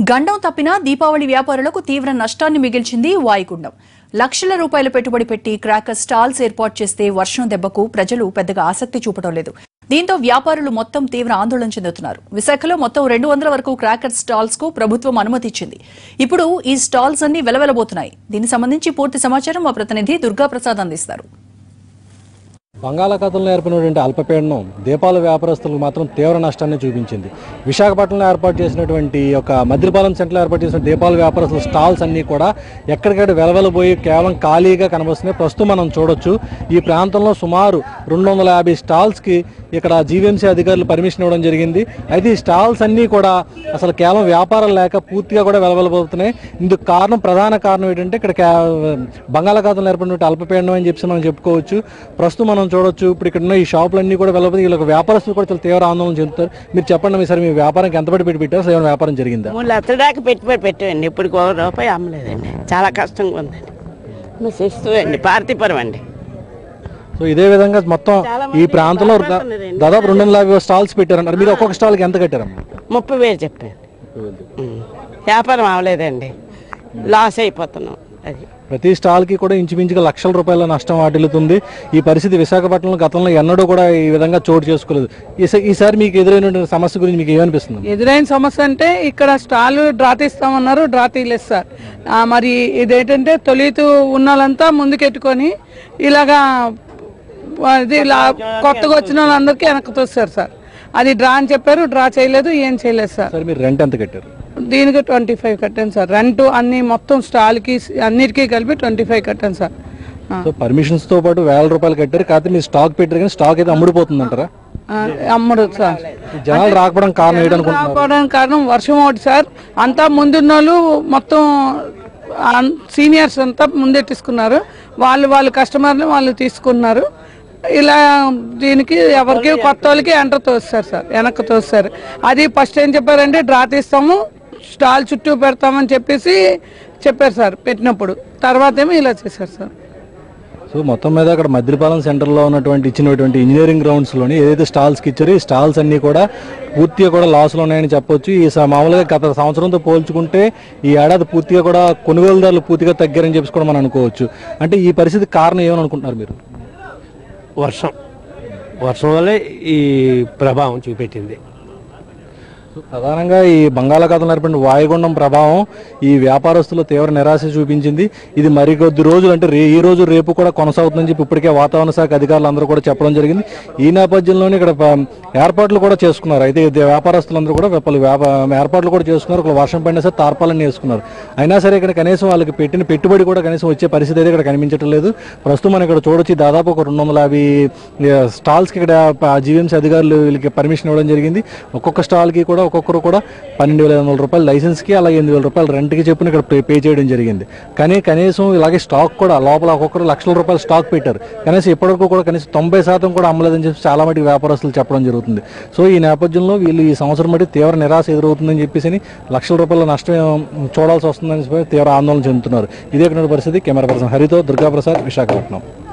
గండం తప్పినా దీపావళి వ్యాపారులకు తీవ్ర నష్టాన్ని మిగిల్చింది వాయుగుండం లక్షల రూపాయల పెట్టుబడి పెట్టి క్రాకర్ స్టాల్స్ ఏర్పాటు చేస్తే వర్షం దెబ్బకు ప్రజలు పెద్దగా ఆసక్తి చూపడం లేదు దీంతో వ్యాపారులు మొత్తం తీవ్ర ఆందోళన చెందుతున్నారు విశాఖలో మొత్తం రెండు వందల వరకు క్రాకర్ స్టాల్స్ కు ప్రభుత్వం అనుమతి ఇచ్చింది ఇప్పుడు ఈ స్టాల్స్ అన్ని వెలవెలబోతున్నాయి దీనికి సంబంధించి పూర్తి సమాచారం మా ప్రతినిధి దుర్గా ప్రసాద్ అందిస్తారు బంగాళాఖాతంలో ఏర్పడినటువంటి అల్పపీడనం దీపాల వ్యాపారస్తులకు మాత్రం తీవ్ర నష్టాన్ని చూపించింది విశాఖపట్నంలో ఏర్పాటు చేసినటువంటి ఈ యొక్క మద్దిలపాలెం సెంటర్లో ఏర్పాటు చేసిన దీపాల వ్యాపారస్తుల స్టాల్స్ అన్నీ కూడా ఎక్కడికక్కడ వెలవెలబోయి కేవలం ఖాళీగా కనిపిస్తున్నాయి ప్రస్తుతం మనం చూడొచ్చు ఈ ప్రాంతంలో సుమారు రెండు వందల యాభై స్టాల్స్కి ఇక్కడ జీవీఎంసీ అధికారులు పర్మిషన్ ఇవ్వడం జరిగింది అయితే ఈ స్టాల్స్ అన్నీ కూడా అసలు కేవలం వ్యాపారం లేక పూర్తిగా కూడా వెలవెలబోతున్నాయి ఇందుకు కారణం ప్రధాన కారణం ఏంటంటే ఇక్కడ కే- బంగాళాఖాతంలో ఏర్పడినటువంటి అల్పపీడనం అని చెప్పి మనం చెప్పుకోవచ్చు ప్రస్తుతం మనం చూడొచ్చు ఇప్పుడు ఇక్కడ ఉన్న ఈ షాపులన్నీ కూడా వెళ్ళబోతే వీళ్ళకి వ్యాపారస్తులు కూడా చాలా తీవ్ర ఆందోళన చెందుతారు మీరు చెప్పండి మీ సార్ మీ వ్యాపారానికి ఎంత పెట్టి పెట్టారు అసలు ఏమైనా వ్యాపారం జరిగిందా మూడు లక్షల దాకా పెట్టుబడి పెట్టామండి ఇప్పుడు ఒక రూపాయి అమ్మలేదండి చాలా కష్టంగా ఉందండి మా సిస్టర్ అండి పార్తీపురం అండి సో ఇదే విధంగా మొత్తం చాలా ఈ మంది ప్రాంతంలో దా- బాధపడుతున్నారండి. దాదాపు రెండు వందల యాభై స్టాల్స్ పెట్టారంటారు మీరు ఒక్కొక్క స్టాల్కి ఎంత కట్టారమ్మా ముప్పై వేలు చెప్పాను ఉం. వ్యాపారం అవ్వలేదండి లాస్ అయిపోతున్నాం అది ప్రతి స్టాల్కి కూడా ఇంచుమించుగా లక్షల రూపాయల నష్టం వాటిల్లుతుంది ఈ పరిస్థితి విశాఖపట్నంలో గతంలో ఎన్నడూ కూడా ఈ విధంగా చోటు చేసుకోలేదు ఈసా- ఈసారి మీకు ఎదురైన సమస్య గురించి మీకు ఏమనిపిస్తుంది ఎదురైన సమస్య అంటే ఇక్కడ స్టాల్ డ్రా తీస్తామన్నారు డ్రా తీయలేదు సార్ ఆ, మరి ఇదేంటంటే తొలితు ఉన్న వాళ్ళంతా ముందుకెట్టుకొని ఇలాగా అది ఇలా కొత్తగా వచ్చిన వాళ్ళందరికీ వెనక్కి తోస్తారు సార్ అది డ్రా అని చెప్పారు డ్రా చేయలేదు ఏం చేయలేదు సార్ సార్ మీరు రెంట్ ఎంత కట్టారు దీనికి ట్వంటీ ఫైవ్ కట్టాను సార్ రెంట్ అన్ని మొత్తం స్టాల్కి అన్నిటికీ కలిపి ట్వంటీ ఫైవ్ కట్టాను సార్ ఆ. సో పర్మిషన్స్ తో పాటు వేల రూపాయలు కట్టారు కాకపోతే మీరు స్టాక్ పెట్టారు కానీ స్టాక్ అయితే అమ్ముడుపోతుంది అంటారా ఆ, అమ్మడు సార్ జనాలు రాకపోవడం కారణం ఏంటనుకుంటున్నారు రాకపోవడానికి కారణం వర్షం ఒకటి సార్ అంతా ముందున్న వాళ్ళు మొత్తం సీనియర్స్ అంతా ముందెట్టిసుకున్నారు వాళ్ళు వాళ్ళు కస్టమర్ని వాళ్ళు తీసుకున్నారు ఇలా దీనికి ఎవరికి కొత్త వాళ్ళకి ఎంటర్ తోస్తారు సార్ వెనక్కి తోస్తారు అది ఫస్ట్ ఏం చెప్పారంటే డ్రా తీస్తాము స్టాల్ చుట్టూ పెడతామని చెప్పేసి చెప్పారు సార్ పెట్టినప్పుడు తర్వాత ఏమో ఇలా చేశారు సార్ సో మొత్తం మీద అక్కడ మద్దిలపాలెం సెంటర్లో ఉన్నటువంటి ఇచ్చినటువంటి ఇంజనీరింగ్ గ్రౌండ్స్లోని ఏదైతే స్టాల్స్కి ఇచ్చారో ఈ స్టాల్స్ అన్నీ కూడా పూర్తిగా కూడా లాస్లో ఉన్నాయని చెప్పొచ్చు ఈ స- మామూలుగా గత సంవత్సరంతో పోల్చుకుంటే ఈ ఏడాది పూర్తిగా కూడా కొనుగోలుదారులు పూర్తిగా తగ్గారని చెప్పి కూడా మనం అనుకోవచ్చు అంటే ఈ పరిస్థితి కారణం ఏమని అనుకుంటున్నారు మీరు వర్షం వర్షం వల్లే ఈ ప్రభావం చూపెట్టింది ప్రధానంగా ఈ బంగాళాఖాతంలో ఏర్పడిన వాయుగుండం ప్రభావం ఈ వ్యాపారస్తులు తీవ్ర నిరాశ చూపించింది ఇది మరికొద్ది రోజులు అంటే రే ఈ రోజు రేపు కూడా కొనసాగుతుందని చెప్పి ఇప్పటికే వాతావరణ శాఖ అధికారులు అందరూ కూడా చెప్పడం జరిగింది ఈ నేపథ్యంలోనే ఇక్కడ ప- ఏర్పాట్లు కూడా చేసుకున్నారు అయితే ఇది వ్యాపారస్తులందరూ కూడా పలు వ్యాప ఏర్పాట్లు కూడా చేసుకున్నారు ఒక వర్షం పడినా సరే తార్పాలన్నీ వేసుకున్నారు అయినా సరే ఇక్కడ కనీసం వాళ్ళకి పెట్టిన పెట్టుబడి కూడా కనీసం వచ్చే పరిస్థితి అయితే ఇక్కడ కనిపించడం లేదు ప్రస్తుతం మనం ఇక్కడ చూడొచ్చు దాదాపు ఒక రెండు వందల యాభై స్టాల్స్కి ఇక్కడ జీవీఎంసీ అధికారులు వీళ్ళకి పర్మిషన్ ఇవ్వడం జరిగింది ఒక్కొక్క స్టాల్కి కూడా ఒక్కొక్కరు కూడా పన్నెండు వేల ఐదు వందల రూపాయలు లైసెన్స్కి అలాగే ఎనిమిది వేల రూపాయలు రెంట్కి చెప్పిన ఇక్కడ పే పే చేయడం జరిగింది కానీ కనీసం ఇలాగే స్టాక్ కూడా లోపల ఒక్కొక్కరు లక్షల రూపాయలు స్టాక్ పెట్టారు కనీసం ఇప్పటివరకు కూడా కనీసం తొంభై శాతం కూడా అమ్మలేదని చెప్పి చాలా మటుకు వ్యాపారస్తులు చెప్పడం జరుగుతుంది సో ఈ నేపథ్యంలో వీళ్ళు ఈ సంవత్సరం మట్టి తీవ్ర నిరాశ ఎదురవుతుందని చెప్పేసి లక్షల రూపాయల నష్టం చూడాల్సి వస్తుందని చెప్పి తీవ్ర ఆందోళన చెందుతున్నారు ఇదే ఇక్కడ పరిస్థితి కెమెరా పర్సన్ హరితో దుర్గాప్రసాద్ విశాఖపట్నం